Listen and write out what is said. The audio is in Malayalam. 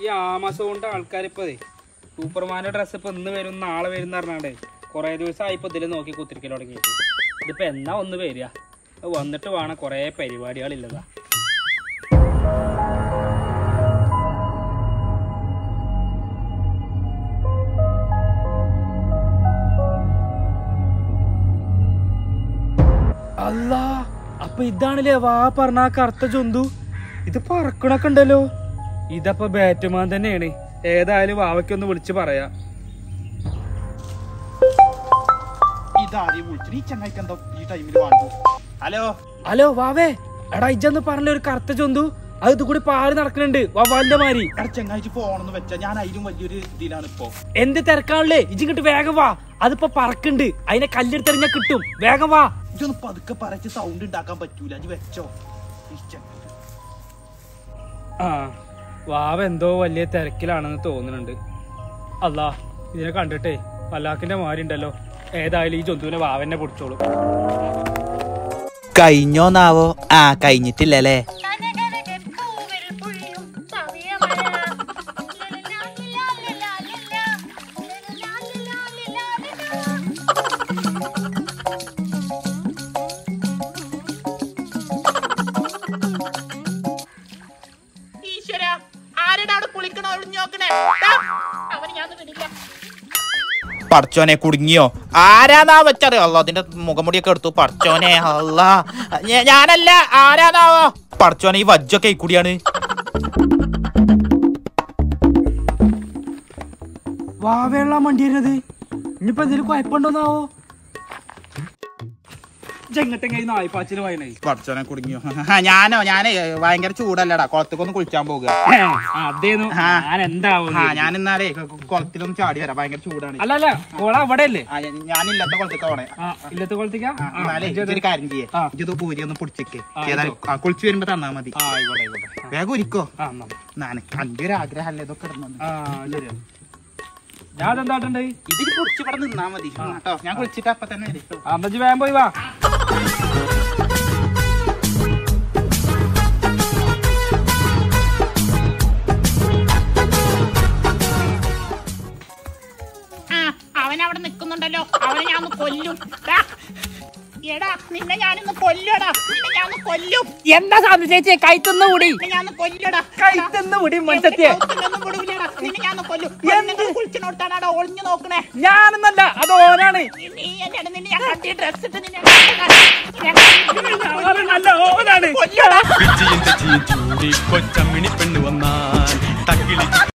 ഈ ആമസോൺ കൊണ്ട് ആൾക്കാരിപ്പോ സൂപ്പർമാന്റെ ഡ്രസ്സ് ഇപ്പൊ ഇന്ന് വരും നാളെ വരും എന്ന് പറഞ്ഞാണ്ടേ കുറെ ദിവസമായി ഇപ്പൊ ഇതിൽ നോക്കി കുത്തിരിക്കൽ തുടങ്ങിയിട്ട് ഇതിപ്പോ എന്നാ ഒന്ന് വരിക അത് വന്നിട്ട് വേണം കുറെ പരിപാടികളില്ലതാ അല്ല അപ്പൊ ഇതാണല്ലേ വാ പറഞ്ഞ ആ കറുത്ത ജന്തു ഇത് പറക്കണൊക്കെ ഉണ്ടല്ലോ ഇതപ്പൊ ബാറ്റ്മാൻ തന്നെയാണ് ഏതായാലും വാവയ്ക്കൊന്ന് വിളിച്ച് പറയാ ഇതാരെയും വിളിച്ചിട്ട് ഈ ചങ്ങായിക്ക് എന്താ ഈ ടൈമിൽ വേണ്ടു ഹലോ ഹലോ വാവേ എടാ ഇജന്ന് പറഞ്ഞ ഒരു കറുത്ത ജന്തു അത് ഇത് കൂടി പാറി നടക്കുന്നുണ്ട് വവ്വാലിന്റെ മാതിരി എടാ ചങ്ങായിച്ച് ഫോണെന്ന് വെച്ചാ ഞാൻ അതിലും വലിയൊരു ഇതിലാണ് ഇപ്പൊ എന്ത് തിരക്കാണല്ലേ ഇജ് ഇങ്ങോട്ട് വേഗം വാ അതിപ്പോ പറക്കുണ്ട് അതിനെ കല്ലെടുത്തെറിഞ്ഞാ കിട്ടും വേഗം വാ ഇതൊന്ന് പതുക്കെ പറച്ച് സൗണ്ട് ഉണ്ടാക്കാൻ പറ്റൂല അത് വെച്ചോ ഈ ചങ്ങായി. ആ വാവ എന്തോ വലിയ തിരക്കിലാണെന്ന് തോന്നുന്നുണ്ട് അല്ലാ ഇതിനെ കണ്ടിട്ടേ വല്ലാക്കിന്റെ മാരി ഉണ്ടല്ലോ ഏതായാലും ഈ ജന്തുവിനെ വാവന്നെ പിടിച്ചോളൂ കഴിഞ്ഞോന്നാവോ ആ കഴിഞ്ഞിട്ടില്ലല്ലേ കനകനകപ്പൂവിൽ പൊഴിയും പവിഴമഴ. ലലലാലിലാലിലാലിലാ. ലലലാലിലാലിലാലിലാ. ഈശ്വര ആരുടെ അവിടെ കുളിക്കണോ ഒളിഞ്ഞു നോക്കണേ ദാ, അവന് ഞാൻ വിടില്ല പടച്ചോനെ കുടുങ്ങിയോ ആരാന്നാ വെച്ചറിയോ അല്ലോ അതിന്റെ മുഖമുടിയൊക്കെ എടുത്തു പടച്ചോനെ അല്ല ഞാനല്ല ആരാന്നാവോ പടച്ചോനെ ഈ വജ്ജൊക്കെ ഈ കൂടിയാണ് വാവയുള്ള വണ്ടിയിരുന്നത് ഇനിയിപ്പോ എന്തെങ്കിലും കുഴപ്പമുണ്ടോന്നാവോ ചെങ്ങട്ടെങ്ങനെ നായ്പാച്ചിന് വായനേ പടച്ചോനെ കുടുങ്ങിയോ ഞാനോ ഞാനേ ഭയങ്കര ചൂടല്ലടാ കുളത്തേക്കൊന്ന് കുളിച്ചാൻ പോകുക അതേന്നു ആ. ഞാൻ എന്താവും ആ ഞാൻ ഇന്നാലേ കുളത്തിലൊന്ന് ചാടി വരാം ഭയങ്കര ചൂടാണ് അല്ല അല്ല കോള അവിടെ അല്ലേ ആ, ഞാൻ- ഞാനില്ലാത്ത കുളത്തേക്ക് പോണേ ആ ഇല്ലത്തെ കൊളത്തേക്കാ ആ, എന്നാലേ ഇതൊരു കാര്യം ചെയ്യേ ആ. ഇത് പൂരി ഒന്ന് പൊടിച്ചേക്ക് ആ, ഏതായാലും ആ, കുളിച്ച് വരുമ്പോ തന്നാ മതി ആ ആയിക്കോട്ടെ ആയിക്കോട്ടെ വേഗം ഒരുക്കോ ആ എന്നാ. നാനക്ക് അന്റെ ഒരു ആഗ്രഹമല്ലേ ഇതൊക്കെ ഇടുന്നത് ആ ശരിയാണ് ഞാൻ അതെന്താട്ടുണ്ട് ഇതിൽ പൊടിച്ച് ഇവിടെ നിന്നാ മതി കേട്ടോ ഞാൻ കുളിച്ചിട്ട് അപ്പൊ തന്നെ വരും ട്ടോ. അമ്മച്ചി വേഗം പോയി വാ ആ അവൻ അവിടെ നിക്കുന്നുണ്ടല്ലോ അവനെ ഞാൻ ഒന്ന് കൊല്ലും ദാ, എടാ നിന്നെ ഞാനൊന്ന് കൊല്ലടാ നിന്നെ ഞാൻ ഒന്ന് കൊല്ലും എന്താ സാധു ചേച്ചി കൈത്തുന്ന കൂടി നിന്നെ ഞാൻ ഒന്ന് കൊല്ലടാ കൈത്തുന്ന കൂടി മനുഷ്യത്തിയെ കൗത്തിലൊന്നും വിടൂലടാ നിന്നെ ഞാൻ ഒന്ന് കൊല്ലും പെണ്ണുങ്ങൾ കുളിച്ചിനോട്ടാണ് ഒളിഞ്ഞു നോക്കണേ ഞാനൊന്നല്ല അത് ഓനാണ് നീ- നീ എന്നെ നിന്നെ ഞാൻ കണ്ടി ഡ്രസ് ഇട്ട് നിന്നെ ഞാൻ ഞാനല്ല ഓനാണ് കൊല്ലടാ പിച്ചിയും തെച്ചിയും ചൂടി കൊച്ചമ്മിണി പെണ്ണ് വന്നാൽ തക്കിളി